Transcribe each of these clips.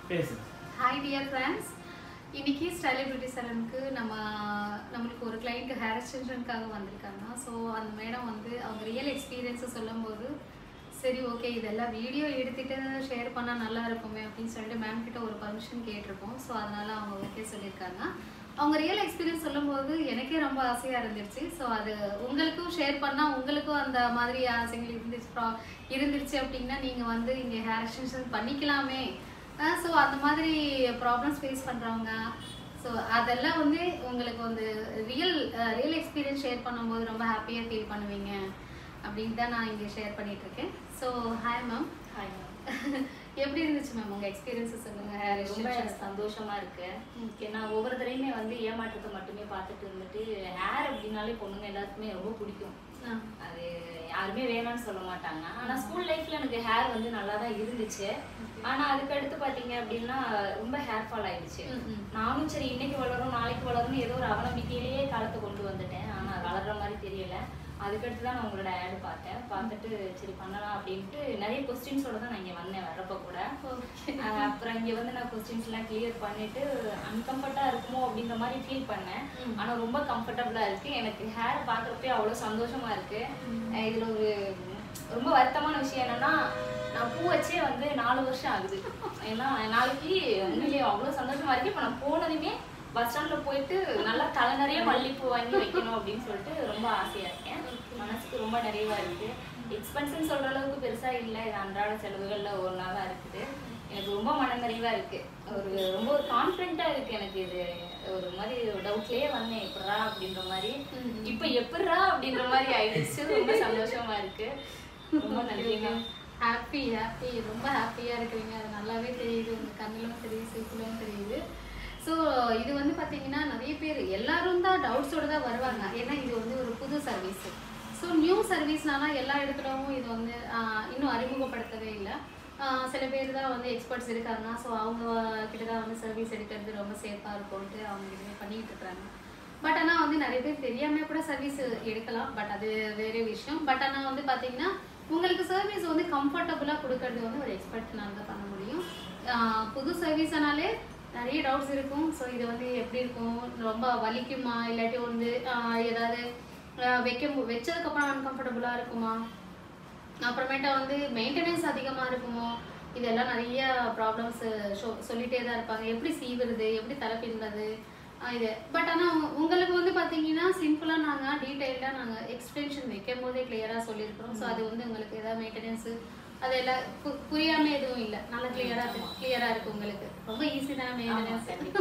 பேசுங்க hi dear friends இன்னைக்கு style beauty சலனுக்கு நம்ம நம்மளுக்கு ஒரு கிளைண்ட் ஹேர் எக்ஸ்டென்ஷனுக்காக வந்திருக்காங்க ஸோ அந்த மேடம் வந்து அவங்க ரியல் எக்ஸ்பீரியன்ஸை சொல்லும்போது சரி ஓகே இதெல்லாம் வீடியோ எடுத்துட்டு ஷேர் பண்ணால் நல்லா இருக்குமே அப்படின்னு சொல்லிட்டு மேம் கிட்ட ஒரு பர்மிஷன் கேட்டிருக்கோம் ஸோ அதனால அவங்க ஓகே சொல்லியிருக்காங்க அவங்க ரியல் எக்ஸ்பீரியன்ஸ் சொல்லும்போது எனக்கே ரொம்ப ஆசையாக இருந்துருச்சு ஸோ அது உங்களுக்கும் ஷேர் பண்ணால் உங்களுக்கும் அந்த மாதிரி ஆசைகள் இருந்துச்சு pro- இருந்துருச்சு அப்படின்னா நீங்கள் வந்து இங்கே ஹேர் எக்ஸ்டென்ஷன் பண்ணிக்கலாமே ஸோ அந்த மாதிரி ப்ராப்ளம்ஸ் ஃபேஸ் பண்ணுறவங்க ஸோ அதெல்லாம் வந்து உங்களுக்கு வந்து ரியல் ரியல் எக்ஸ்பீரியன்ஸ் ஷேர் பண்ணும்போது ரொம்ப ஹாப்பியாக ஃபீல் பண்ணுவீங்க அப்படின்னு தான் நான் இங்கே ஷேர் பண்ணிட்டு இருக்கேன் so hi ma'am hi ma'am எப்படி இருந்துச்சு மேம் உங்கள் எக்ஸ்பீரியன்ஸை சொல்லுங்கள் ஹேர் ரொம்ப சந்தோஷமா இருக்கு ஏன்னா ஒவ்வொரு தடவையுமே வந்து ஏமாற்றத்தை மட்டுமே பார்த்துட்டு இருந்துட்டு ஹேர் அப்படின்னாலே பொண்ணுங்க எல்லாருக்குமே ரொம்ப பிடிக்கும் அது யாருமே வேணாம்னு சொல்ல மாட்டாங்க ஆனா ஸ்கூல் லைஃப்ல எனக்கு ஹேர் வந்து நல்லா தான் இருந்துச்சு ஆனா அதுக்கு அடுத்து பாத்தீங்க அப்படின்னா ரொம்ப ஹேர் ஃபால் ஆயிடுச்சு ம், ம். நானும் சரி இன்னைக்கு வளரும் நாளைக்கு வளரும் ஏதோ ஒரு அவநம்பிக்கையிலேயே காலத்தை கொண்டு வந்துட்டேன் ஆனா அது வளர்ற மாதிரி தெரியல அதுக்கடுத்து தான் நான் உங்களோட ஆட் பார்த்தேன் பார்த்துட்டு சரி பண்ணலாம் அப்படின்ட்டு நிறைய கொஸ்டின்ஸோட தான் நான் இங்க வந்தேன் வரப்ப கூட ஆஹ் அப்புறம் இங்க வந்து நான் கொஸ்டின்ஸ் எல்லாம் கிளியர் பண்ணிட்டு அன்கம்ஃபர்ட்டா இருக்குமோ அப்படின்ற மாதிரி ஃபீல் பண்ணேன் ம். ஆனா ரொம்ப கம்ஃபர்டபுளா இருக்கு எனக்கு ஹேர் பார்க்கறப்பே அவ்வளவு சந்தோஷமா இருக்கு அஹ் இதுல ஒரு ரொம்ப வருத்தமான விஷயம் என்னன்னா நான் பூ வச்சே வந்து நாலு வருஷம் ஆகுது ஏன்னா நாளைக்கு உண்மையிலேயே அவ்வளவு சந்தோஷமா இருக்கு இப்ப நான் போனதுமே பஸ் ஸ்டாண்ட்ல போயிட்டு நல்லா தலை நிறைய மல்லிப்பூ வாங்கி வைக்கணும் அப்படின்னு சொல்லிட்டு ரொம்ப ஆசையா இருக்கேன் மனசுக்கு ரொம்ப நிறைவா இருக்கு எக்ஸ்பென்ஸ்ன்னு சொல்ற அளவுக்கு பெருசா இல்ல இது அன்றாட செலவுகள்ல ஒன்றா தான் இருக்குது எனக்கு ரொம்ப மன நிறைவா இருக்கு ஒரு ரொம்ப ஒரு கான்ஃபிடென்ட்டா இருக்கு எனக்கு இது ஒரு மாதிரி டவுட்லயே வந்தேன் எப்படா அப்படின்ற மாதிரி இப்ப எப்படிரா அப்படின்ற மாதிரி ஆயிடுச்சு ரொம்ப சந்தோஷமா இருக்கு ரொம்ப நன்றி மேம் ஹாப்பி ஹாப்பி ரொம்ப ஹாப்பியாக இருக்கிறீங்க அது நல்லாவே தெரியுது உங்கள் கண்ணிலும் தெரியுது சிரிப்பிலும் தெரியுது ஸோ இது வந்து பார்த்தீங்கன்னா நிறைய பேர் எல்லாரும் தான் டவுட்ஸோட தான் வருவாங்க ஏன்னா இது வந்து ஒரு புது சர்வீஸ் ஸோ நியூ சர்வீஸ்னால எல்லா இடத்துலவும் இது வந்து ஆஹ், இன்னும் அறிமுகப்படுத்தவே இல்லை ஆஹ், சில பேர் தான் வந்து எக்ஸ்பர்ட்ஸ் இருக்காங்க ஸோ அவங்க கிட்ட தான் வந்து சர்வீஸ் எடுக்கிறது ரொம்ப சேஃபாக இருக்கும்ட்டு அவங்க இதுவே பண்ணிட்டு இருக்காங்க பட் ஆனால் வந்து நிறைய பேர் தெரியாம கூட சர்வீஸ் எடுக்கலாம் பட் அது வேற விஷயம் பட் ஆனால் வந்து பார்த்தீங்கன்னா உங்களுக்கு சர்வீஸ் வந்து கம்ஃபர்டபுளாக கொடுக்கறது வந்து ஒரு எக்ஸ்பர்ட்னால தான் பண்ண முடியும் ஆஹ் புது சர்வீஸ்னாலே நிறைய டவுட்ஸ் இருக்கும் ஸோ இது வந்து எப்படி இருக்கும் ரொம்ப வலிக்குமா இல்லாட்டி வந்து ஆஹ் ஏதாவது ஆஹ் வைக்க மு- வச்சதுக்கப்புறம் அன்கம்ஃபர்டபுளாக இருக்குமா அப்புறமேட்டா வந்து மெயின்டெனன்ஸ் அதிகமாக இருக்குமோ இதெல்லாம் நிறைய ப்ராப்ளம்ஸ் சொல்லிட்டே தான் இருப்பாங்க எப்படி சீவுறது எப்படி தலை பின்னுறது ஆஹ் இது பட் ஆனால் உங்களுக்கு வந்து பார்த்தீங்கன்னா சிம்பிளாக நாங்கள் டீட்டெயில்டாக நாங்கள் எக்ஸ்டென்ஷன் வைக்கும் போதே கிளியராக சொல்லியிருக்கிறோம் ஸோ அது வந்து உங்களுக்கு ஏதாவது மெயின்டெனன்ஸு அதெல்லாம் பு- புரியாம எதுவும் இல்லை நல்லா கிளியராக கிளியராக இருக்கு உங்களுக்கு ரொம்ப ஈஸி தான் ஆமா, மெயின்டெனன்ஸ் கண்டிப்பா.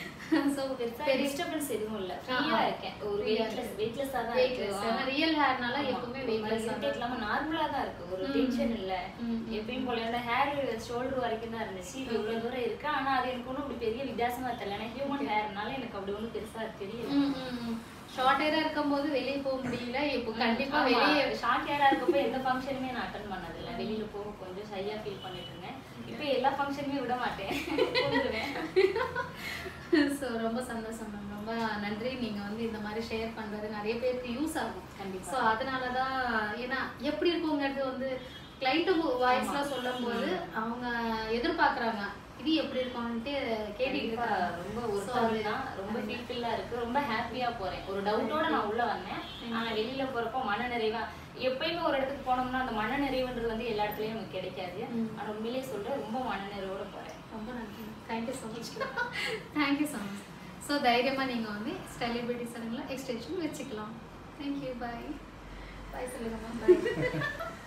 ஸோ பெருசா பெரிய டிஸ்டர்பன்ஸ் எதுவும் இல்ல ஆ, ஃப்ரீயா ஆ. இருக்கேன் ஒரு Free-ஆ வெயிட்லெஸ் இருக்கு. வெயிட்லெஸ்ஸா தான் வெயிட்லெஸ் இருக்கு ரியல் ஹேர்னால எப்பவுமே வெயிட்லெஸ் வெயிட் இல்லாம நார்மலா தான் இருக்கு ஒரு ம். டென்ஷன் இல்ல ம். எப்பயும் போல என்னோட ஹேர் ஷோல்டர் வரைக்கும் தான் இருந்துச்சு இது இவ்வளவு தூரம் இருக்கு ஆனா அது எனக்கு ஒன்றும் அப்படி பெரிய வித்தியாசமா தெரியல ஏன்னா ஹியூமன் ஹேர்னால எனக்கு அப்படி ஒன்றும் பெருசா தெரியல ஷார்ட் ஹேரா இருக்கும்போது வெளியே போக முடியல இப்போ கண்டிப்பா வெளியே ஷார்ட் ஹேரா இருக்கப்ப எந்த ஃபங்க்ஷனுமே நான் அட்டன் பண்ணது இல்ல வெளியில போக கொஞ்சம் ஷையா ஃபீல் பண்ணிட்டு இருந்தேன் இப்போ எல்லா ஃபங்க்ஷனுமே விட மாட்டேன் போந்துருவேன் ஸோ ரொம்ப சந்தோஷம் மேம் ரொம்ப நன்றி நீங்க வந்து இந்த மாதிரி ஷேர் பண்றது நிறைய பேருக்கு யூஸ் ஆகும் கண்டிப்பா. ஸோ அதனால தான் ஏன்னா எப்படி இருக்குங்கிறது வந்து கிளைண்ட் வாய்ஸ்லாம் சொல்லும்போது அவங்க எதிர்பார்க்கறாங்க இது எப்படி இருக்கும்னுட்டு கேட்டுட்டு கண்டிப்பா இருக்காங்க ரொம்ப So, ஒருத்தர் அது- தான் ரொம்ப ஃபீல்ஃபில்லா இருக்கு ரொம்ப ஹாப்பியா போறேன் ஒரு டவுட்டோட நான் உள்ள வந்தேன் ஆனா வெளியில போறப்போ மன நிறைவா எப்பயுமே ஒரு இடத்துக்கு போனோம்னா அந்த மன நிறைவுன்றது வந்து எல்லா இடத்துலயும் நமக்கு கிடைக்காது ம். ஆனா உண்மையிலேயே சொல்றேன் ரொம்ப மன நிறைவோட போறேன் ரொம்ப நன்றி thank you so much thank you so much so தைரியமாக நீங்கள் வந்து ஸ்டைலிபிலிட்டி சடங்கில் எக்ஸ்டென்ஷன் வச்சுக்கலாம் தேங்க்யூ பாய் பாய் சொல்லுங்கம்மா பாய்